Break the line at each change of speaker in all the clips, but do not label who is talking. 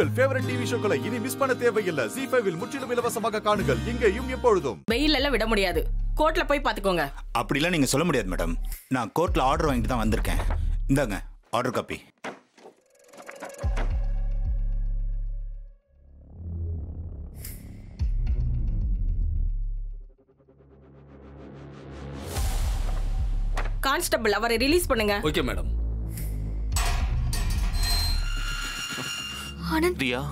உங்கள் favourite TV ஷோக்களை இனி miss பண்ண தேவையில்லை ஜி ஃபைவில் முற்றிலும் இலவசமாக காணுங்கள் இங்கேயும் எப்பொழுதும்
வெயில் எல்லாம் விட முடியாது கோர்ட்ல போய் பாத்துக்கோங்க
அப்படிலாம் நீங்கள் சொல்ல முடியாது மேடம் நான் கோர்ட்டில் ஆர்டர் வாங்கிட்டு தான் வந்திருக்கேன் இந்தாங்க ஆர்டர் காப்பி
கான்ஸ்டபிள் அவரை ரிலீஸ் பண்ணுங்க
ஓகே மேடம்
ஆனந்த்
ரியா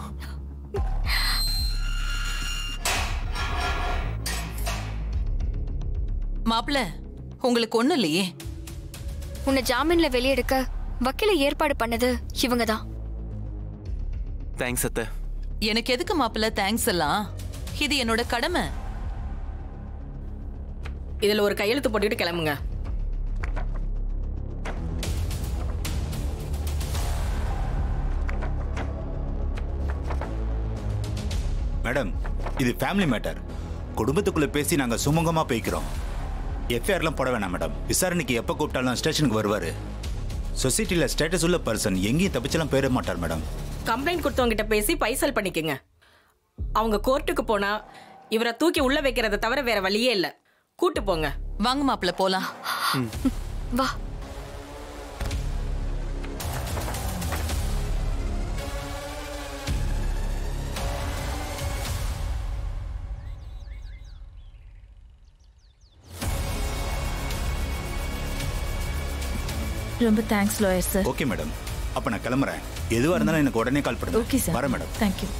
மாப்பிள உங்களுக்கு ஒண்ணும் இல்லையே
உன்னை ஜாமீன்ல வெளியெடுக்க வக்கீல ஏற்பாடு பண்ணது இவங்க தான்
தேங்க்ஸ் அத்தை
எனக்கு எதுக்கு மாப்பிள தேங்க்ஸ் எல்லாம் இது என்னோட கடமை
இதுல ஒரு கையெழுத்து போட்டுட்டு கிளம்புங்க
மேடம் இது ஃபேமிலி மேட்டர் குடும்பத்துக்குள்ள பேசி நாங்கள் சுமூகமாக போய்க்கிறோம் எஃப்ஐஆர்லாம் போட வேணாம் மேடம் விசாரணைக்கு எப்போ கூப்பிட்டாலும் ஸ்டேஷனுக்கு வருவார் சொசைட்டியில் ஸ்டேட்டஸ் உள்ள பர்சன் எங்கேயும் தப்பிச்செல்லாம் போயிட மாட்டார் மேடம்
கம்ப்ளைண்ட் கொடுத்தவங்க கிட்ட பேசி பைசல் பண்ணிக்கங்க அவங்க கோர்ட்டுக்கு போனா இவரை தூக்கி உள்ள வைக்கிறத தவிர வேற வழியே இல்ல கூட்டு போங்க
வாங்க மாப்பிள போலாம்
வா
ரொம்ப thanks lawyer sir
okay madam அப்போ நான் கிளம்புறேன் எதுவாக இருந்தாலும் எனக்கு உடனே கால் பண்ணுங்க
ஓகே சார்
வரேன் மேடம்
தேங்க்யூ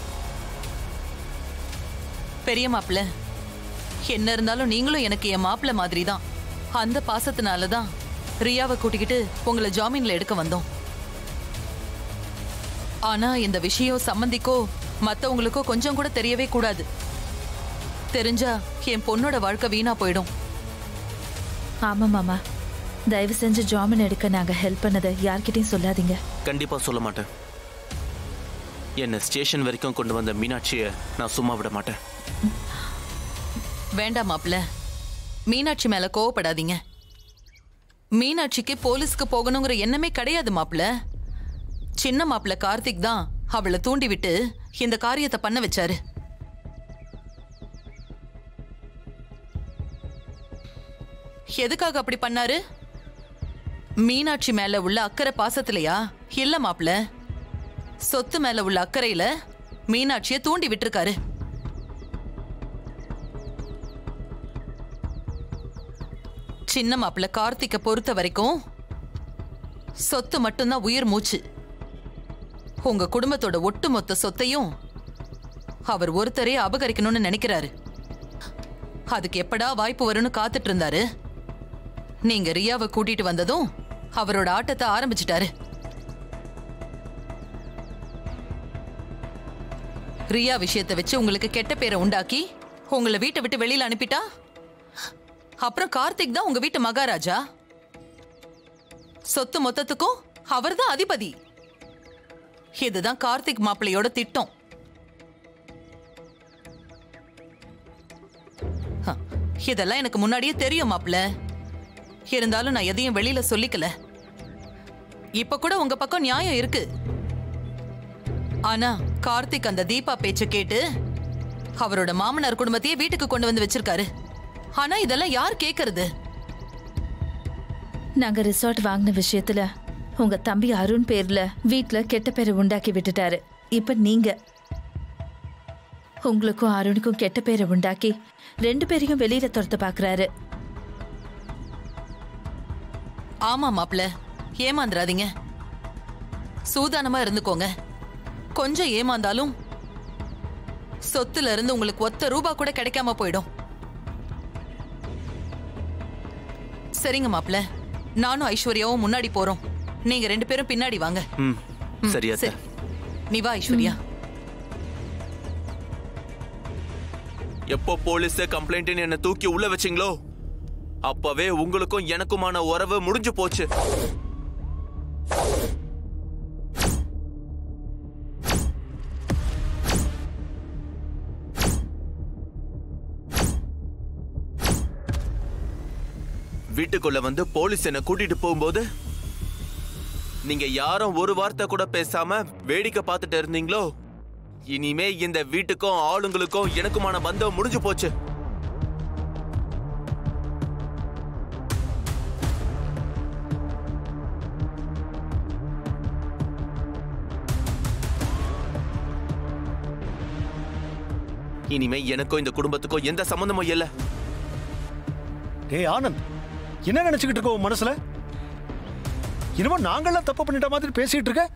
பெரிய மாப்பிள என்ன இருந்தாலும் நீங்களும் எனக்கு என் மாப்பிள மாதிரி தான் அந்த பாசத்தினால தான் ரியாவை கூட்டிக்கிட்டு உங்களை ஜாமீன்ல எடுக்க வந்தோம் ஆனா இந்த விஷயம் சம்மந்திக்கோ மத்தவங்களுக்கோ கொஞ்சம் கூட தெரியவே கூடாது தெரிஞ்சா என் பொண்ணோட வாழ்க்கை வீணா போயிடும்
ஆமா மாமா தயவு செஞ்சு ஜாமீன் எடுக்க நாங்க ஹெல்ப் பண்ணதை யார்கிட்டயும் சொல்லாதீங்க
கண்டிப்பா சொல்ல மாட்டேன் என்னை ஸ்டேஷன் வரைக்கும் கொண்டு வந்த மீனாட்சியை நான் சும்மா விட மாட்டேன்
வேண்டாம் மாப்பிள மீனாட்சி மேல கோவப்படாதீங்க மீனாட்சிக்கு போலீஸ்க்கு போகணுங்கிற எண்ணமே கிடையாது மாப்பிள சின்ன மாப்பிள கார்த்திக் தான் அவளை தூண்டி விட்டு இந்த காரியத்தை பண்ண வச்சாரு எதுக்காக அப்படி பண்ணாரு மீனாட்சி மேல உள்ள அக்கறை பாசத்திலையா இல்ல மாப்பிள சொத்து மேல உள்ள அக்கறையில மீனாட்சியை தூண்டி விட்டிருக்காரு சின்ன மாப்பிள்ள கார்த்திக்க பொறுத்த வரைக்கும் சொத்து மட்டும்தான் உயிர் மூச்சு உங்க குடும்பத்தோட ஒட்டுமொத்த சொத்தையும் அவர் ஒருத்தரே அபகரிக்கணும்னு நினைக்கிறாரு அதுக்கு எப்படா வாய்ப்பு வரும்னு காத்துட்டு இருந்தாரு நீங்க ரியாவை கூட்டிட்டு வந்ததும் அவரோட ஆட்டத்தை ஆரம்பிச்சிட்டாரு ரியா விஷயத்தை வச்சு உங்களுக்கு கெட்ட பேரை உண்டாக்கி உங்களை வீட்டை விட்டு வெளியில அனுப்பிட்டா அப்புறம் கார்த்திக் தான் உங்க வீட்டு மகாராஜா சொத்து மொத்தத்துக்கும் அவர்தான் அதிபதி இதுதான் கார்த்திக் மாப்பிள்ளையோட திட்டம் ஹ, இதெல்லாம் எனக்கு முன்னாடியே தெரியும் மாப்பிள்ள இருந்தாலும் நான் எதையும் வெளியில சொல்லிக்கல இப்ப கூட உங்க பக்கம் நியாயம் இருக்கு ஆனா கார்த்திக் அந்த தீபா பேச்ச கேட்டு அவரோட மாமனார் குடும்பத்தையே வீட்டுக்கு கொண்டு வந்து வச்சிருக்காரு ஆனா இதெல்லாம் யார் கேக்குறது
நாங்க ரிசார்ட் வாங்கின விஷயத்துல உங்க தம்பி அருண் பேர்ல வீட்ல கெட்ட பேரை உண்டாக்கி விட்டுட்டாரு இப்ப நீங்க உங்களுக்கும் அருணுக்கும் கெட்ட பேரை உண்டாக்கி ரெண்டு பேரையும் வெளியில துரத்த பாக்குறாரு
ஆமா மாப்ள ஏமாந்துராதீங்க சூதானமா இருந்துக்கோங்க கொஞ்சம் ஏமாந்தாலும் சொத்துல இருந்து உங்களுக்கு ஒத்த ரூபா கூட கிடைக்காம போயிடும் சரிங்க மாப்ள நானும் ஐஸ்வர்யாவும் முன்னாடி போறோம் நீங்க ரெண்டு பேரும் பின்னாடி வாங்க
ம்
ம்,
சரி அத்தை
நீ வா ஐஸ்வர்யா
எப்போ போலீஸ் கம்ப்ளைண்ட்னு என்ன தூக்கி உள்ள வச்சீங்களோ அப்பவே உங்களுக்கும் எனக்குமான உறவு முடிஞ்சு போச்சு வீட்டுக்குள்ள வந்து போலீஸ் என்ன கூட்டிட்டு போகும்போது நீங்க யாரும் ஒரு வார்த்தை கூட பேசாம வேடிக்கை பார்த்துட்டு இருந்தீங்களோ இனிமே இந்த வீட்டுக்கும் ஆளுங்களுக்கும் எனக்குமான பந்தம் முடிஞ்சு போச்சு இனிமே எனக்கும் இந்த குடும்பத்துக்கும் எந்த சம்பந்தமும் இல்ல
டேய் ஆனந்த் என்ன நினைச்சுக்கிட்டு இருக்க உன் மனசுல இனிமே நாங்கெல்லாம் தப்பு பண்ணிட்ட மாதிரி பேசிட்டு இருக்க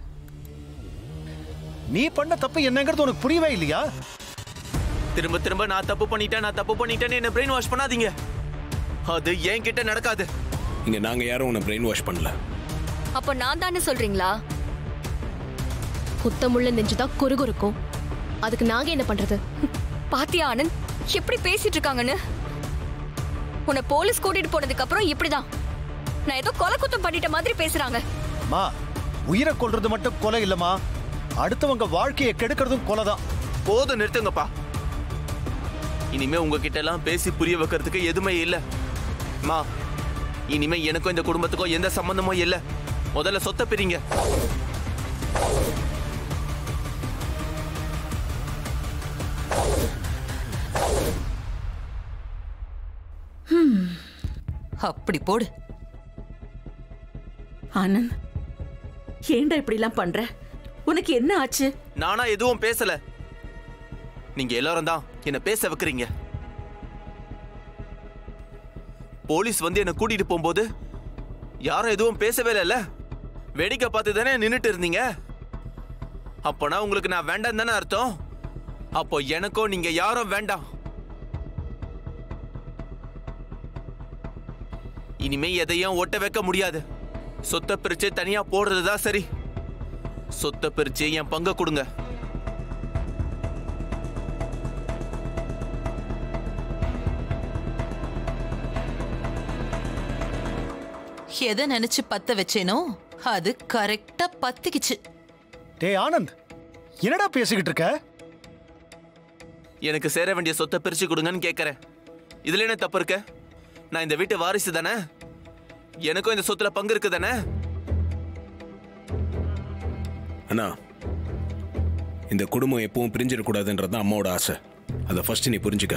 நீ பண்ண தப்பு என்னங்கிறது உனக்கு புரியவே இல்லையா
திரும்ப திரும்ப நான் தப்பு பண்ணிட்டேன் நான் தப்பு பண்ணிட்டேன்னு என்ன பிரெயின் வாஷ் பண்ணாதீங்க அது என்கிட்ட நடக்காது
இங்க நாங்க யாரும் உன்னை பிரெயின் வாஷ் பண்ணல
அப்ப நான் தானே சொல்றீங்களா
குத்தமுள்ள நெஞ்சுதான் குறுகுறுக்கும் அதுக்கு நாங்க என்ன பண்றது
பாத்தியா ஆனந்த் எப்படி பேசிட்டு இருக்காங்கன்னு உன்னை போலீஸ் கூட்டிட்டு போனதுக்கு அப்புறம் இப்படிதான் நான் ஏதோ கொலை குத்தம் பண்ணிட்ட மாதிரி பேசுறாங்க
மா உயிரை கொல்றது மட்டும் கொலை இல்லம்மா அடுத்தவங்க வாழ்க்கையை கெடுக்கிறதும் கொலை தான்
போதும் நிறுத்துங்கப்பா இனிமே உங்ககிட்ட எல்லாம் பேசி புரிய வைக்கிறதுக்கு எதுவுமே இல்ல மா இனிமே எனக்கும் இந்த குடும்பத்துக்கும் எந்த சம்பந்தமும் இல்ல முதல்ல சொத்தை பிரிங்க
அப்படி போடு
ஆனந்த் ஏன்டா இப்படிலாம் பண்ற உனக்கு என்ன ஆச்சு
நானா எதுவும் பேசல நீங்க எல்லாரும் தான் என்ன பேச வைக்கிறீங்க போலீஸ் வந்து என்ன கூட்டிட்டு போகும்போது யாரும் எதுவும் பேசவே இல்லைல்ல வேடிக்கை பார்த்து தானே நின்னுட்டு இருந்தீங்க அப்போனா உங்களுக்கு நான் வேண்டாம் தானே அர்த்தம் அப்போ எனக்கும் நீங்க யாரும் வேண்டாம் இனிமே எதையும் ஒட்ட வைக்க முடியாது சொத்தை பிரிச்சு தனியா போடுறது தான் சரி சொத்தை பிரிச்சு என் பங்கை கொடுங்க
எதை நினைச்சு பத்த வச்சேனோ அது கரெக்டா பத்திக்குச்சு
டேய் ஆனந்த் என்னடா பேசிக்கிட்டு இருக்க
எனக்கு சேர வேண்டிய சொத்தை பிரிச்சு கொடுங்கன்னு கேட்கறேன் இதுல என்ன தப்பு இருக்கு நான் இந்த வீட்டு வாரிசு தானே எனக்கும் இந்த சொத்துல பங்கு இருக்கு தானே
அண்ணா இந்த குடும்பம் எப்பவும் பிரிஞ்சிடக்கூடாதுன்றது தான் அம்மாவோட ஆசை அதை ஃபர்ஸ்ட் நீ புரிஞ்சுக்க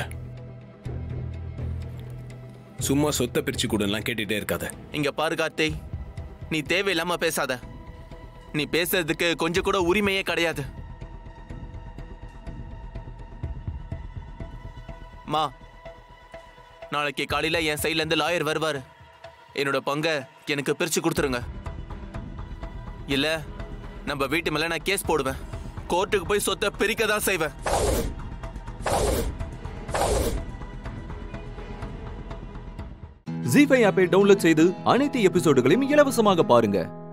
சும்மா சொத்தை பிரிச்சு கொடுலாம் கேட்டுட்டே இருக்காத
இங்க பாரு கார்த்தி நீ தேவையில்லாம பேசாத நீ பேசுறதுக்கு கொஞ்சம் கூட உரிமையே கிடையாது மா நாளைக்கு காலையில என் சைட்ல இருந்து லாயர் வருவாரு என்னோட பங்கை எனக்கு பிரிச்சு கொடுத்துருங்க இல்ல நம்ம வீட்டு மேல நான் கேஸ் போடுவேன் கோர்ட்டுக்கு போய் சொத்தை பிரிக்க தான் செய்வேன்
ஜி ஃபைவ் ஆப்பை டவுன்லோட் செய்து அனைத்து எபிசோடுகளையும் இலவசமாக பாருங்க